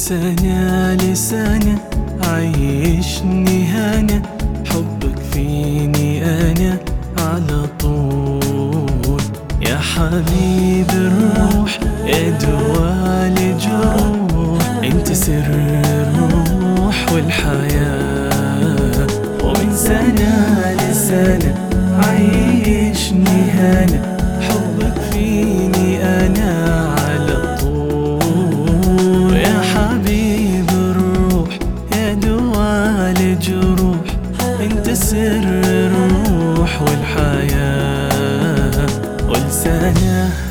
سنة لسنة عيشني هنا حبك فيني أنا على طول يا حبيب الروح يا دواء الجروح انت سر الروح والحياة ومن سنة لسنة عيشني هنا حبك فيني أنا على طول يا حبيب الروح يا دواء الجروح انت سر الروح والحياة ولسانه